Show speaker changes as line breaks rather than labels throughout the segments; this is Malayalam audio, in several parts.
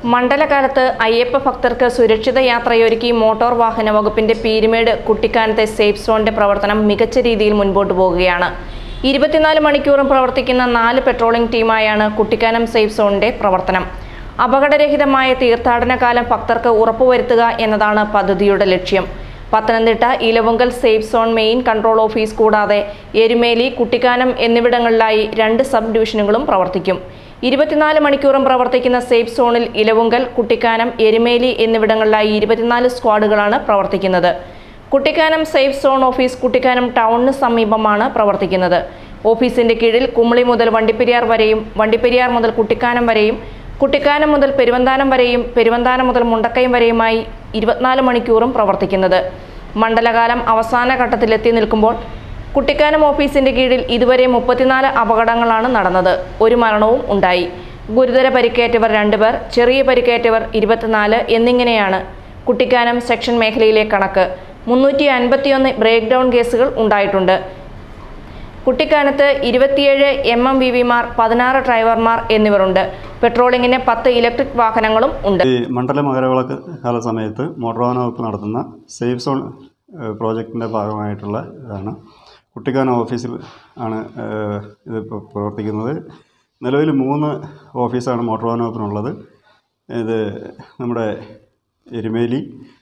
മണ്ഡലകാലത്ത് അയ്യപ്പ ഭക്തർക്ക് സുരക്ഷിത യാത്രയൊരുക്കി മോട്ടോർ വാഹന വകുപ്പിന്റെ പീരുമേട് കുട്ടിക്കാനത്തെ സേഫ് സോണിന്റെ പ്രവർത്തനം മികച്ച രീതിയിൽ മുൻപോട്ട് പോകുകയാണ് ഇരുപത്തിനാല് മണിക്കൂറും പ്രവർത്തിക്കുന്ന നാല് പെട്രോളിംഗ് ടീമായാണ് കുട്ടിക്കാനം സേഫ് സോണിന്റെ പ്രവർത്തനം അപകടരഹിതമായ തീർത്ഥാടന കാലം ഭക്തർക്ക് ഉറപ്പുവരുത്തുക എന്നതാണ് പദ്ധതിയുടെ ലക്ഷ്യം Pathanamthitta Elavunkal safe zone main control office കൂടാതെ എരുമേലി കുട്ടിക്കാനം എന്നിവിടങ്ങളിലായി രണ്ട് സബ് ഡിവിഷനുകളും പ്രവർത്തിക്കും ഇരുപത്തിനാല് മണിക്കൂറും പ്രവർത്തിക്കുന്ന സേഫ് സോണിൽ ഇലവുങ്കൽ കുട്ടിക്കാനം എരുമേലി എന്നിവിടങ്ങളിലായി ഇരുപത്തിനാല് സ്ക്വാഡുകളാണ് പ്രവർത്തിക്കുന്നത് Kuttikkanam safe zone office Kuttikkanam ടൗണിന് സമീപമാണ് പ്രവർത്തിക്കുന്നത് ഓഫീസിന്റെ കീഴിൽ കുമളി മുതൽ വണ്ടിപ്പെരിയാർ വരെയും വണ്ടിപ്പെരിയാർ മുതൽ കുട്ടിക്കാനം വരെയും കുട്ടിക്കാനം മുതൽ പെരുവന്താനം വരെയും പെരുവന്താനം മുതൽ മുണ്ടക്കയം വരെയുമായി ഇരുപത്തിനാല് മണിക്കൂറും പ്രവർത്തിക്കുന്നത് മണ്ഡലകാലം അവസാന ഘട്ടത്തിലെത്തി നിൽക്കുമ്പോൾ കുട്ടിക്കാനം ഓഫീസിന്റെ കീഴിൽ ഇതുവരെ മുപ്പത്തിനാല് അപകടങ്ങളാണ് നടന്നത് ഒരു മരണവും ഉണ്ടായി ഗുരുതര പരിക്കേറ്റവർ രണ്ടുപേർ ചെറിയ പരിക്കേറ്റവർ ഇരുപത്തിനാല് എന്നിങ്ങനെയാണ് കുട്ടിക്കാനം സെക്ഷൻ മേഖലയിലെ കണക്ക് മുന്നൂറ്റി അൻപത്തിയൊന്ന് ബ്രേക്ക് ഡൗൺ കേസുകൾ ഉണ്ടായിട്ടുണ്ട് കുട്ടിക്കാനത്ത് ഇരുപത്തിയേഴ് എം എം വി വിമാർ പതിനാറ് ഡ്രൈവർമാർ എന്നിവരുണ്ട് പെട്രോളിങ്ങിന് പത്ത് ഇലക്ട്രിക് വാഹനങ്ങളും ഉണ്ട്
ഈ മണ്ഡല മകരവിളക്ക് കാല സമയത്ത് മോട്ടോർ വാഹന വകുപ്പ് നടത്തുന്ന സേഫ് സോൺ ഏഹ്, പ്രോജക്റ്റിൻ്റെ ഭാഗമായിട്ടുള്ള ഇതാണ് കുട്ടിക്കാനം ഓഫീസിൽ ആണ് ഏഹ്, ഇത് ഇപ്പോൾ പ്രവർത്തിക്കുന്നത് നിലവിൽ മൂന്ന് ഓഫീസാണ് മോട്ടോർ വാഹന വകുപ്പിനുള്ളത് ഇത് നമ്മുടെ എരുമേലി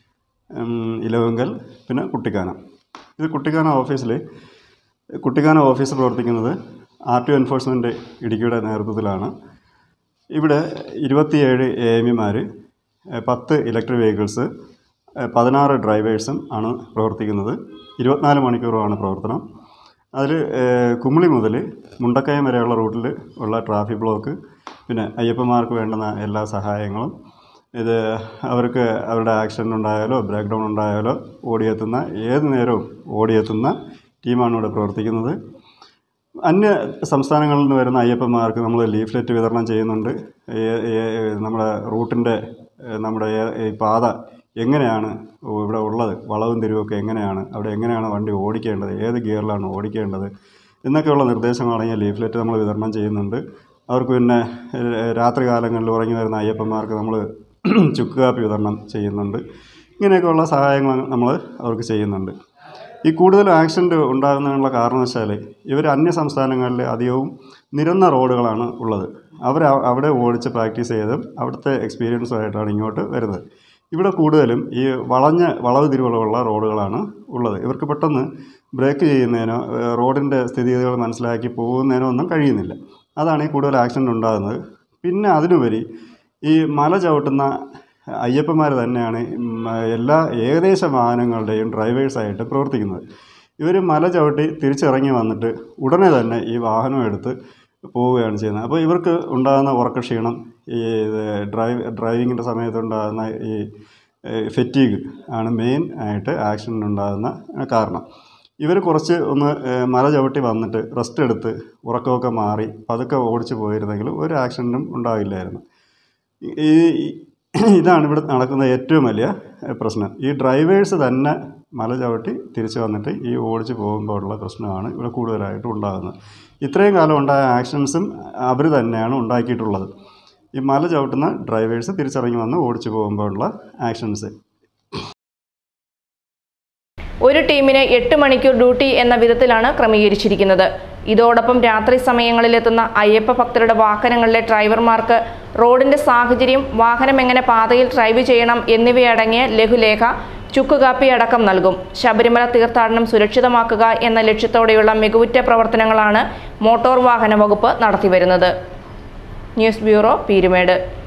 ഉം, ഇലവുങ്കൽ പിന്നെ കുട്ടിക്കാനം ഇത് കുട്ടിക്കാനം ഓഫീസിൽ കുട്ടിക്കാനം ഓഫീസ് പ്രവർത്തിക്കുന്നത് ആർ ടി ഒ എൻഫോഴ്സ്മെൻറ്റ് ഇടുക്കിയുടെ നേതൃത്വത്തിലാണ് ഇവിടെ ഇരുപത്തിയേഴ് എ എം ഇമാർ പത്ത് ഇലക്ട്രിക് വെഹിക്കിൾസ് പതിനാറ് ഡ്രൈവേഴ്സും ആണ് പ്രവർത്തിക്കുന്നത് ഇരുപത്തിനാല് മണിക്കൂറുമാണ് പ്രവർത്തനം അതിൽ കുമിളി മുതൽ മുണ്ടക്കയം വരെയുള്ള റൂട്ടിൽ ഉള്ള ട്രാഫിക് ബ്ലോക്ക് പിന്നെ അയ്യപ്പന്മാർക്ക് വേണ്ടുന്ന എല്ലാ സഹായങ്ങളും ഇത് അവർക്ക് അവരുടെ ആക്സിഡൻ്റ് ഉണ്ടായാലോ ബ്രേക്ക് ഡൗൺ ഉണ്ടായാലോ ഓടിയെത്തുന്ന ഏത് നേരവും ഓടിയെത്തുന്ന ടീമാണ് ഇവിടെ പ്രവർത്തിക്കുന്നത് അന്യ സംസ്ഥാനങ്ങളിൽ നിന്ന് വരുന്ന അയ്യപ്പന്മാർക്ക് നമ്മൾ ലീഫ്ലെറ്റ് വിതരണം ചെയ്യുന്നുണ്ട് ഏ- ഏ- നമ്മുടെ റൂട്ടിൻ്റെ ഏ, നമ്മുടെ ഏ- ഈ പാത എങ്ങനെയാണ് ഇവിടെ ഉള്ളത് വളവും തിരിവൊക്കെ എങ്ങനെയാണ് അവിടെ എങ്ങനെയാണ് വണ്ടി ഓടിക്കേണ്ടത് ഏത് ഗിയറിലാണ് ഓടിക്കേണ്ടത് എന്നൊക്കെയുള്ള നിർദ്ദേശങ്ങളടങ്ങിയ ലീഫ്ലെറ്റ് നമ്മൾ വിതരണം ചെയ്യുന്നുണ്ട് അവർക്ക് പിന്നെ ഏ, രാത്രി കാലങ്ങളിൽ ഉറങ്ങി വരുന്ന അയ്യപ്പന്മാർക്ക് നമ്മൾ ചുക്ക് കാപ്പി വിതരണം ചെയ്യുന്നുണ്ട് ഇങ്ങനെയൊക്കെയുള്ള സഹായങ്ങൾ നമ്മൾ അവർക്ക് ചെയ്യുന്നുണ്ട് ഈ കൂടുതൽ ആക്സിഡൻറ്റ് ഉണ്ടാകുന്നതിനുള്ള കാരണവശാൽ ഇവർ അന്യ സംസ്ഥാനങ്ങളിൽ അധികവും നിരന്ന റോഡുകളാണ് ഉള്ളത് അവർ അ- അവിടെ ഓടിച്ച് പ്രാക്ടീസ് ചെയ്തും അവിടുത്തെ എക്സ്പീരിയൻസുമായിട്ടാണ് ഇങ്ങോട്ട് വരുന്നത് ഇവിടെ കൂടുതലും ഈ വളഞ്ഞ വളവ് തിരിവുകളുള്ള റോഡുകളാണ് ഉള്ളത് ഇവർക്ക് പെട്ടെന്ന് ബ്രേക്ക് ചെയ്യുന്നതിനോ ഏഹ് റോഡിൻ്റെ സ്ഥിതിഗതികൾ മനസ്സിലാക്കി പോകുന്നതിനോ ഒന്നും കഴിയുന്നില്ല അതാണ് ഈ കൂടുതൽ ആക്സിഡൻറ്റ് ഉണ്ടാകുന്നത് പിന്നെ അതിനുപരി ഈ മല ചവിട്ടുന്ന അയ്യപ്പന്മാർ തന്നെയാണ് ഉം, എല്ലാ ഏകദേശ വാഹനങ്ങളുടെയും ഡ്രൈവേഴ്സായിട്ട് പ്രവർത്തിക്കുന്നത് ഇവർ മല ചവിട്ടി തിരിച്ചിറങ്ങി വന്നിട്ട് ഉടനെ തന്നെ ഈ വാഹനം എടുത്ത് പോവുകയാണ് ചെയ്യുന്നത് അപ്പോൾ ഇവർക്ക് ഉണ്ടാകുന്ന ഉറക്കക്ഷീണം ഈ ഇത് ഡ്രൈവ് ഡ്രൈവിങ്ങിൻ്റെ സമയത്തുണ്ടാകുന്ന ഈ ഫെറ്റീഗ് ആണ് മെയിൻ ആയിട്ട് ആക്സിഡൻ്റ് ഉണ്ടാകുന്ന കാരണം ഇവർ കുറച്ച് ഒന്ന് ഏഹ്, മല ചവിട്ടി വന്നിട്ട് റെസ്റ്റ് എടുത്ത് ഉറക്കമൊക്കെ മാറി പതുക്കെ ഓടിച്ച് പോയിരുന്നെങ്കിൽ ഒരു ആക്സിഡൻറ്റും ഉണ്ടാവില്ലായിരുന്നു ഈ ഈ- ഇതാണ് ഇവിടെ നടക്കുന്ന ഏറ്റവും വലിയ ഏഹ്, പ്രശ്നം ഈ ഡ്രൈവേഴ്സ് തന്നെ മല ചവിട്ടി തിരിച്ചു വന്നിട്ട് ഈ ഓടിച്ച് പോകുമ്പോൾ ഉള്ള പ്രശ്നമാണ് ഇവിടെ കൂടുതലായിട്ടും ഉണ്ടാകുന്നത് ഇത്രയും കാലം ഉണ്ടായ ആക്സിഡൻസും അവർ തന്നെയാണ് ഉണ്ടാക്കിയിട്ടുള്ളത് ഈ മല ചവിട്ടുന്ന ഡ്രൈവേഴ്സ് തിരിച്ചിറങ്ങി വന്ന് ഓടിച്ചു പോകുമ്പോഴുള്ള ആക്സിഡൻസ്
ഒരു ടീമിന് എട്ട് മണിക്കൂർ ഡ്യൂട്ടി എന്ന വിധത്തിലാണ് ക്രമീകരിച്ചിരിക്കുന്നത് ഇതോടൊപ്പം രാത്രി സമയങ്ങളിലെത്തുന്ന അയ്യപ്പ ഭക്തരുടെ വാഹനങ്ങളിലെ ഡ്രൈവർമാർക്ക് റോഡിന്റെ സാഹചര്യം വാഹനം എങ്ങനെ പാതയിൽ ഡ്രൈവ് ചെയ്യണം എന്നിവയടങ്ങിയ ലഘുലേഖ ചുക്കുകാപ്പി അടക്കം നൽകും ശബരിമല തീർത്ഥാടനം സുരക്ഷിതമാക്കുക എന്ന ലക്ഷ്യത്തോടെയുള്ള മികവുറ്റ പ്രവർത്തനങ്ങളാണ് മോട്ടോർ വാഹന വകുപ്പ് നടത്തിവരുന്നത് ന്യൂസ് ബ്യൂറോ പീരുമേട്